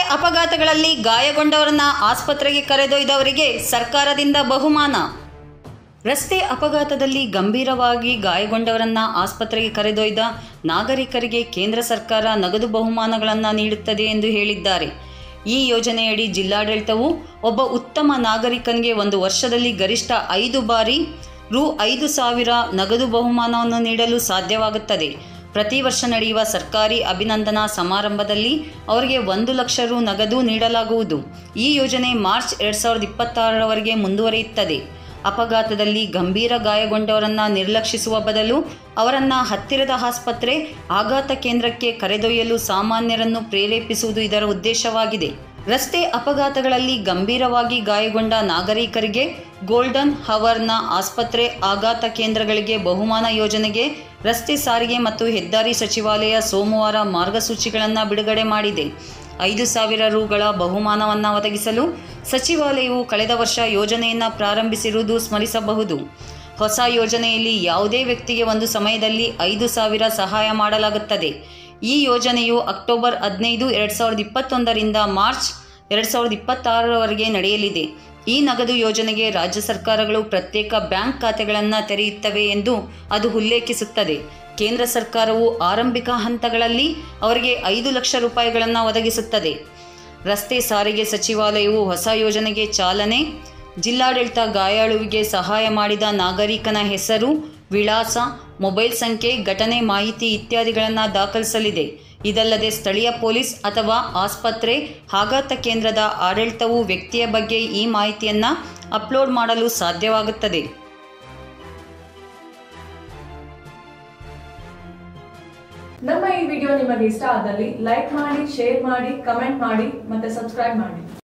ಅಪಘಾತಗಳಲ್ಲಿ ಗಾಯಗೊಂಡವರನ್ನ ಆಸ್ಪತ್ರೆಗೆ ಕರೆದೊಯ್ದವರಿಗೆ ಸರ್ಕಾರದಿಂದ ಬಹುಮಾನ ರಸ್ತೆ ಅಪಘಾತದಲ್ಲಿ ಗಂಭೀರವಾಗಿ ಗಾಯಗೊಂಡವರನ್ನ ಆಸ್ಪತ್ರೆಗೆ ಕರೆದೊಯ್ದ ನಾಗರಿಕರಿಗೆ ಕೇಂದ್ರ ಸರ್ಕಾರ ನಗದು ಬಹುಮಾನಗಳನ್ನು ನೀಡುತ್ತದೆ ಎಂದು ಹೇಳಿದ್ದಾರೆ ಈ ಯೋಜನೆಯಡಿ ಜಿಲ್ಲಾಡಳಿತವು ಒಬ್ಬ ಉತ್ತಮ ನಾಗರಿಕನಿಗೆ ಒಂದು ವರ್ಷದಲ್ಲಿ ಗರಿಷ್ಠ ಐದು ಬಾರಿ ರು ಐದು ಸಾವಿರ ನಗದು ಬಹುಮಾನವನ್ನು ನೀಡಲು ಸಾಧ್ಯವಾಗುತ್ತದೆ ಪ್ರತಿ ವರ್ಷ ನಡೆಯುವ ಸರ್ಕಾರಿ ಅಭಿನಂದನಾ ಸಮಾರಂಭದಲ್ಲಿ ಅವರಿಗೆ ಒಂದು ಲಕ್ಷ ರು ನಗದು ನೀಡಲಾಗುವುದು ಈ ಯೋಜನೆ ಮಾರ್ಚ್ ಎರಡು ಸಾವಿರದ ಇಪ್ಪತ್ತಾರರವರೆಗೆ ಮುಂದುವರಿಯುತ್ತದೆ ಅಪಘಾತದಲ್ಲಿ ಗಂಭೀರ ಗಾಯಗೊಂಡವರನ್ನ ನಿರ್ಲಕ್ಷಿಸುವ ಬದಲು ಅವರನ್ನ ಹತ್ತಿರದ ಆಸ್ಪತ್ರೆ ಆಘಾತ ಕೇಂದ್ರಕ್ಕೆ ಕರೆದೊಯ್ಯಲು ಸಾಮಾನ್ಯರನ್ನು ಪ್ರೇರೇಪಿಸುವುದು ಇದರ ಉದ್ದೇಶವಾಗಿದೆ ರಸ್ತೆ ಅಪಘಾತಗಳಲ್ಲಿ ಗಂಭೀರವಾಗಿ ಗಾಯಗೊಂಡ ನಾಗರಿಕರಿಗೆ ಗೋಲ್ಡನ್ ಹವರ್ನ ಆಸ್ಪತ್ರೆ ಆಘಾತ ಕೇಂದ್ರಗಳಿಗೆ ಬಹುಮಾನ ಯೋಜನೆಗೆ ರಸ್ತೆ ಸಾರಿಗೆ ಮತ್ತು ಹೆದ್ದಾರಿ ಸಚಿವಾಲಯ ಸೋಮವಾರ ಮಾರ್ಗಸೂಚಿಗಳನ್ನು ಬಿಡುಗಡೆ ಮಾಡಿದೆ ಐದು ಸಾವಿರ ರುಗಳ ಬಹುಮಾನವನ್ನು ಒದಗಿಸಲು ಸಚಿವಾಲಯವು ಕಳೆದ ವರ್ಷ ಯೋಜನೆಯನ್ನು ಪ್ರಾರಂಭಿಸಿರುವುದು ಸ್ಮರಿಸಬಹುದು ಹೊಸ ಯೋಜನೆಯಲ್ಲಿ ಯಾವುದೇ ವ್ಯಕ್ತಿಗೆ ಒಂದು ಸಮಯದಲ್ಲಿ ಐದು ಸಾವಿರ ಸಹಾಯ ಮಾಡಲಾಗುತ್ತದೆ ಈ ಯೋಜನೆಯು ಅಕ್ಟೋಬರ್ ಹದಿನೈದು ಎರಡು ಸಾವಿರದ ಇಪ್ಪತ್ತೊಂದರಿಂದ ಮಾರ್ಚ್ ಎರಡು ಸಾವಿರದ ಇಪ್ಪತ್ತಾರರವರೆಗೆ ನಡೆಯಲಿದೆ ಈ ನಗದು ಯೋಜನೆಗೆ ರಾಜ್ಯ ಸರ್ಕಾರಗಳು ಪ್ರತ್ಯೇಕ ಬ್ಯಾಂಕ್ ಖಾತೆಗಳನ್ನು ತೆರೆಯುತ್ತವೆ ಎಂದು ಅದು ಉಲ್ಲೇಖಿಸುತ್ತದೆ ಕೇಂದ್ರ ಸರ್ಕಾರವು ಆರಂಭಿಕ ಹಂತಗಳಲ್ಲಿ ಅವರಿಗೆ ಐದು ಲಕ್ಷ ರೂಪಾಯಿಗಳನ್ನು ಒದಗಿಸುತ್ತದೆ ರಸ್ತೆ ಸಾರಿಗೆ ಸಚಿವಾಲಯವು ಹೊಸ ಯೋಜನೆಗೆ ಚಾಲನೆ ಜಿಲ್ಲಾಡಳಿತ ಗಾಯಾಳುವಿಗೆ ಸಹಾಯ ಮಾಡಿದ ನಾಗರಿಕನ ಹೆಸರು ವಿಳಾಸ ಮೊಬೈಲ್ ಸಂಖ್ಯೆ ಘಟನೆ ಮಾಹಿತಿ ಇತ್ಯಾದಿಗಳನ್ನು ದಾಖಲಿಸಲಿದೆ ಇದಲ್ಲದೆ ಸ್ಥಳೀಯ ಪೊಲೀಸ್ ಅಥವಾ ಆಸ್ಪತ್ರೆ ಆಘಾತ ಕೇಂದ್ರದ ಆಡಳಿತವು ವ್ಯಕ್ತಿಯ ಬಗ್ಗೆ ಈ ಮಾಹಿತಿಯನ್ನು ಅಪ್ಲೋಡ್ ಮಾಡಲು ಸಾಧ್ಯವಾಗುತ್ತದೆ ನಮ್ಮ ಈ ವಿಡಿಯೋ ನಿಮಗೆ ಇಷ್ಟ ಆದಲ್ಲಿ ಲೈಕ್ ಮಾಡಿ ಶೇರ್ ಮಾಡಿ ಕಮೆಂಟ್ ಮಾಡಿ ಮತ್ತೆ ಸಬ್ಸ್ಕ್ರೈಬ್ ಮಾಡಿ